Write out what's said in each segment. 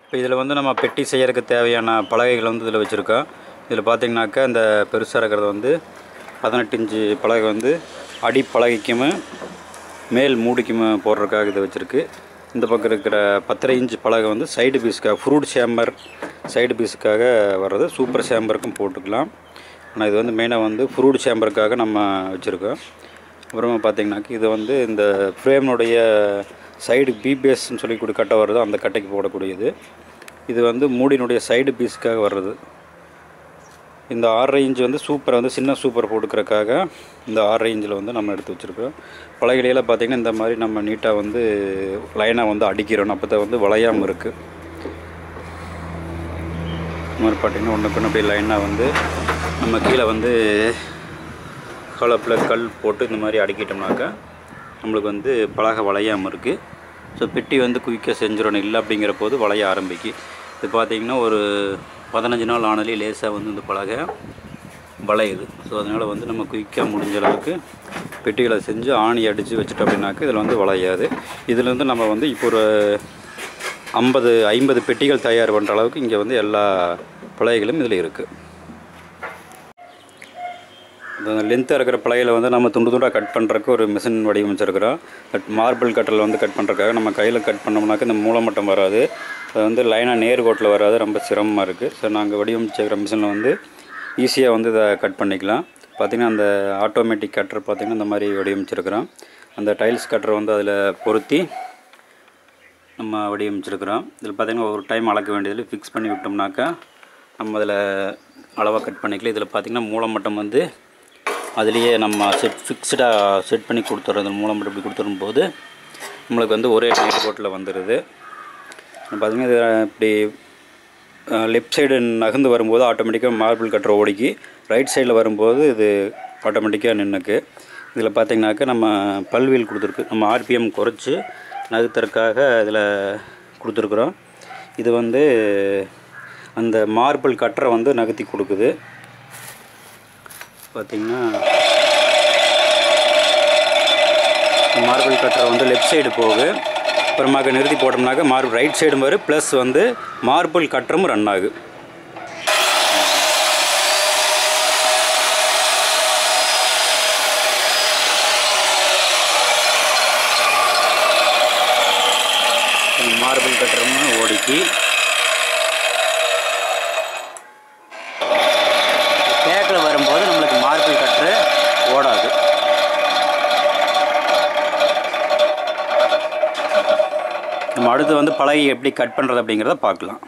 இப்போ இதில் வந்து நம்ம பெட்டி செய்யறதுக்கு தேவையான பலகைகள் வந்து இதில் வச்சுருக்கோம் இதில் பார்த்தீங்கன்னாக்கா இந்த பெருசாக இருக்கிறது வந்து பதினெட்டு இன்ச்சு பலகை வந்து அடி பலகைக்கும் மேல் மூடிக்கும் போடுறதுக்காக இதை வச்சுருக்கு இந்த பக்கம் இருக்கிற பத்தரை இன்ச்சு பலகை வந்து சைடு பீஸுக்காக ஃப்ரூட் சேம்பர் சைடு பீஸுக்காக வர்றது சூப்பர் சேம்பருக்கும் போட்டுக்கலாம் ஆனால் இது வந்து மெயினாக வந்து ஃப்ரூட் சேம்பருக்காக நம்ம வச்சுருக்கோம் அப்புறமா பார்த்தீங்கன்னாக்கா இது வந்து இந்த ஃப்ரேம்னுடைய சைடு பிபேஸ்ன்னு சொல்லி கூடிய கட்டை வருது அந்த கட்டைக்கு போடக்கூடியது இது வந்து மூடினுடைய சைடு பீஸுக்காக வர்றது இந்த ஆறரை இன்ச் வந்து சூப்பரை வந்து சின்ன சூப்பர் போட்டுக்கிறதுக்காக இந்த ஆறரை இன்ச்சில் வந்து நம்ம எடுத்து வச்சுருக்கோம் பலகையிலையெல்லாம் பார்த்திங்கன்னா இந்த மாதிரி நம்ம நீட்டாக வந்து லைனாக வந்து அடிக்கிறோம் அப்போ தான் வந்து வளையாமல் இருக்குது இந்த மாதிரி பார்த்திங்கன்னா ஒன்றுக்கு ஒன்று அப்படியே லைனாக வந்து நம்ம கீழே வந்து கலப்பில் கல் போட்டு இந்த மாதிரி அடிக்கிட்டோம்னாக்கா நம்மளுக்கு வந்து பலகை வளையாமல் இருக்குது ஸோ பெட்டி வந்து குயிக்காக செஞ்சிடணும் இல்லை அப்படிங்கிற போது வளைய ஆரம்பிக்கு இது பார்த்திங்கன்னா ஒரு பதினஞ்சு நாள் ஆனாலே லேசாக வந்து இந்த பலகை வளையுது ஸோ அதனால் வந்து நம்ம குயிக்காக முடிஞ்ச அளவுக்கு பெட்டிகளை செஞ்சு ஆணி அடித்து வச்சுட்டோம் அப்படின்னாக்கா இதில் வந்து வளையாது இதில் வந்து நம்ம வந்து இப்போ ஒரு ஐம்பது ஐம்பது பெட்டிகள் தயார் பண்ணுற அளவுக்கு இங்கே வந்து எல்லா பலகைகளும் இதில் இருக்குது இந்த லென்த்தாக இருக்கிற பலகையில் வந்து நம்ம துண்டு துண்டாக கட் பண்ணுறதுக்கு ஒரு மிஷின் வடிவமைச்சிருக்கிறோம் கட் மார்பிள் கட்டரில் வந்து கட் பண்ணுறதுக்காக நம்ம கையில் கட் பண்ணோம்னாக்க இந்த மூலமட்டம் வராது அது வந்து லைனாக நேர்கோட்டில் வராது ரொம்ப சிரமமாக இருக்குது ஸோ நாங்கள் வடிவமைச்சிருக்கிற மிஷினில் வந்து ஈஸியாக வந்து இதை கட் பண்ணிக்கலாம் பார்த்திங்கன்னா அந்த ஆட்டோமேட்டிக் கட்டர் பார்த்திங்கன்னா இந்த மாதிரி வடிவமைச்சிருக்கிறோம் அந்த டைல்ஸ் கட்டரை வந்து அதில் பொருத்தி நம்ம வடிவமைச்சிருக்கிறோம் இதில் பார்த்திங்கன்னா ஒரு டைம் அளக்க வேண்டியதில் ஃபிக்ஸ் பண்ணி விட்டோம்னாக்கா நம்ம அதில் அளவாக கட் பண்ணிக்கலாம் இதில் பார்த்திங்கன்னா மூலமட்டம் வந்து அதுலேயே நம்ம செட் ஃபிக்ஸ்டாக செட் பண்ணி கொடுத்துட்றது மூலம் இப்படி கொடுத்துடும் போது நம்மளுக்கு வந்து ஒரே நேர்கோட்டில் வந்துடுது பார்த்திங்கன்னா இது இப்படி லெஃப்ட் சைடு நகர்ந்து வரும்போது ஆட்டோமேட்டிக்காக மார்பிள் கட்டுற ஓடிக்கி ரைட் சைடில் வரும்போது இது ஆட்டோமேட்டிக்காக நின்றுக்கு இதில் பார்த்திங்கனாக்கா நம்ம பல்வீல் கொடுத்துருக்கு நம்ம ஆர்பிஎம் குறைச்சி நகர்த்துறதுக்காக இதில் கொடுத்துருக்குறோம் இது வந்து அந்த மார்பிள் கட்டரை வந்து நகர்த்தி கொடுக்குது பார்த்திங்கன்னா மார்பிள் கட்டரை வந்து லெஃப்ட் சைடு போகுது அப்புறமாக்க நிறுத்தி போட்டோம்னாக்க மார்பிள் ரைட் சைடும் வரும் ப்ளஸ் வந்து மார்பிள் கட்டரும் ரன் ஆகு மார்பிள் கட்டரும் ஓடிக்கு பேக்கில் வரும்போது நம்மளுக்கு மார்பிள் கட்டரு ஓடாது நம்ம அடுத்து வந்து பழகி எப்படி கட் பண்ணுறது அப்படிங்கிறத பார்க்கலாம்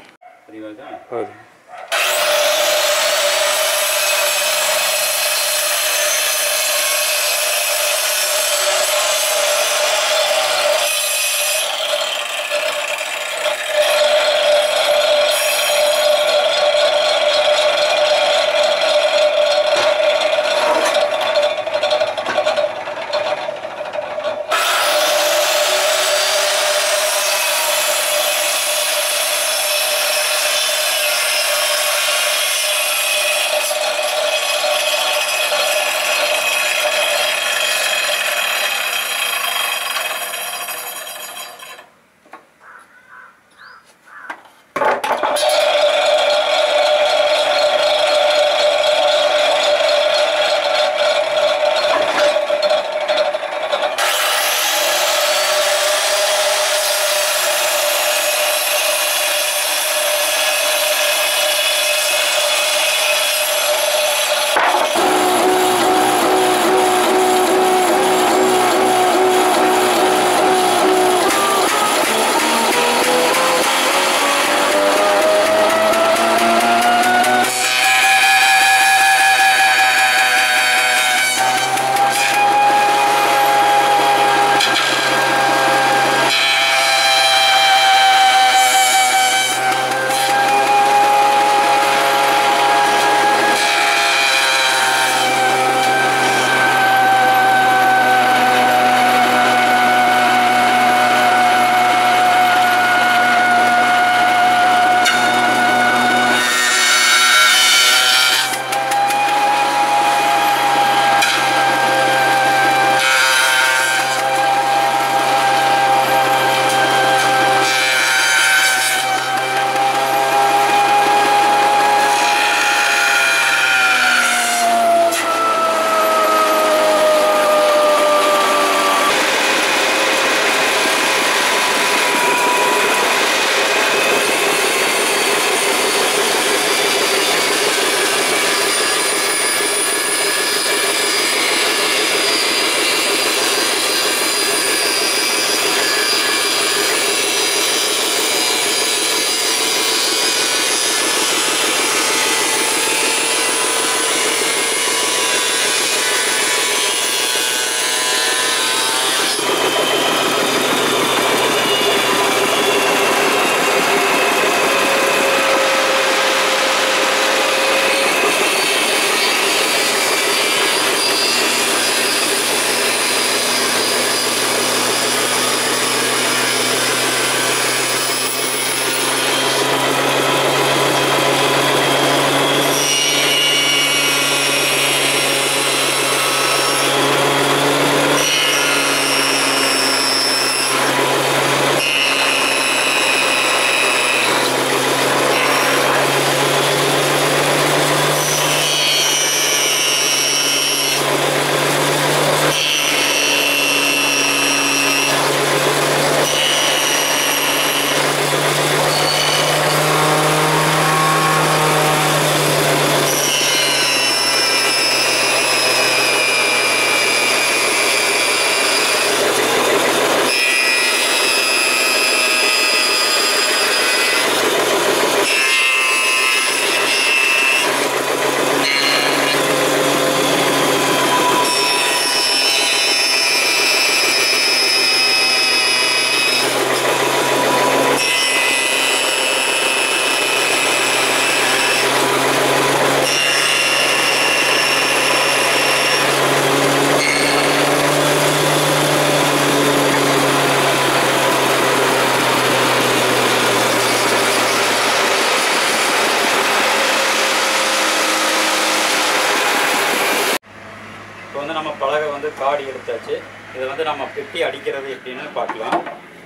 வந்து காடி எடுத்தாச்சு இதை வந்து நம்ம பெட்டி அடிக்கிறது எப்படின்னு பார்க்கலாம்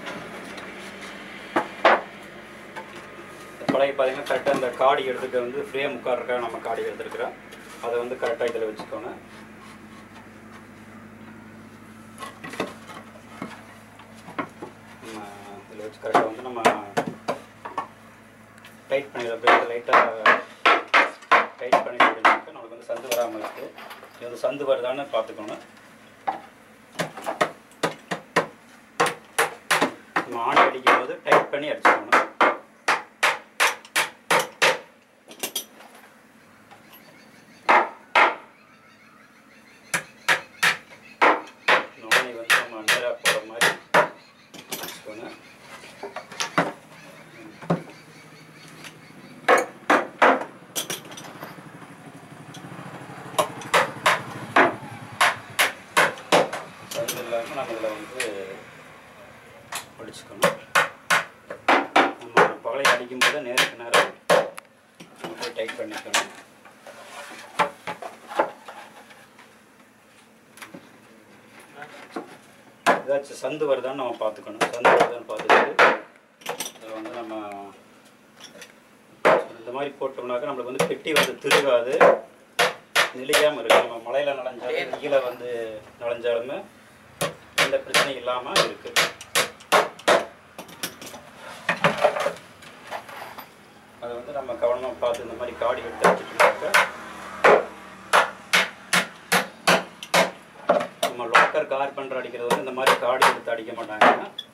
இந்த பழைய பார்த்தீங்கன்னா கரெக்டாக இந்த காடி எடுத்துக்க வந்து ஃப்ரேம் உட்கார்றதுக்காக நம்ம காடி எடுத்துருக்குறோம் அதை வந்து கரெக்டாக இதில் வச்சுக்கோங்க நம்ம இதில் வச்சு கரெக்டாக வந்து நம்ம டைட் பண்ணிடலாம் லைட்டாக டைட் பண்ணி முடிஞ்சாக்க நமக்கு வந்து சந்து வராமல் இருக்குது இது வந்து சந்து வருதான்னு பார்த்துக்கோங்க நம்ம ஆணி அடிக்கும் போது டைட் பண்ணி அடிச்சுக்கணும் நோனி வந்து நம்ம நேராக போகிற மாதிரி வச்சுக்கோங்க சந்து இல்லாமல் நம்ம இதில் வந்து படிச்சுக்கணும் நம்ம பகலை அடிக்கும் போது நேருக்கு நேரம் நம்ம போய் டைட் பண்ணிக்கணும் ஏதாச்சும் சந்து வருதான்னு நம்ம பார்த்துக்கணும் சந்து வருதான்னு பார்த்துட்டு அதில் வந்து நம்ம இந்த மாதிரி போட்டோம்னாக்கா நம்மளுக்கு வந்து பெட்டி வந்து திருகாது நெளிக்காமல் இருக்கு நம்ம மழையில் நனைஞ்சாலும் கீழே வந்து நனைஞ்சாலுமே எந்த பிரச்சனையும் இல்லாமல் இருக்குது அதை வந்து நம்ம கவனமாக பார்த்து இந்த மாதிரி காடி எடுத்து வச்சுட்டோம்னாக்கா நம்ம லோக்கர் கார்பெண்டர் அடிக்கிறது வந்து இந்த மாதிரி காடி எடுத்து அடிக்க மாட்டாங்க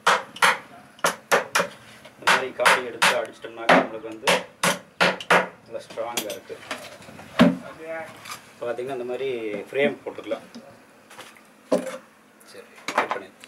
இந்த மாதிரி காடி எடுத்து அடிச்சிட்டோம்னாக்கா நம்மளுக்கு வந்து நல்லா ஸ்ட்ராங்காக இருக்குது பார்த்தீங்கன்னா இந்த மாதிரி ஃப்ரேம் போட்டுக்கலாம் சரி கட் பண்ணி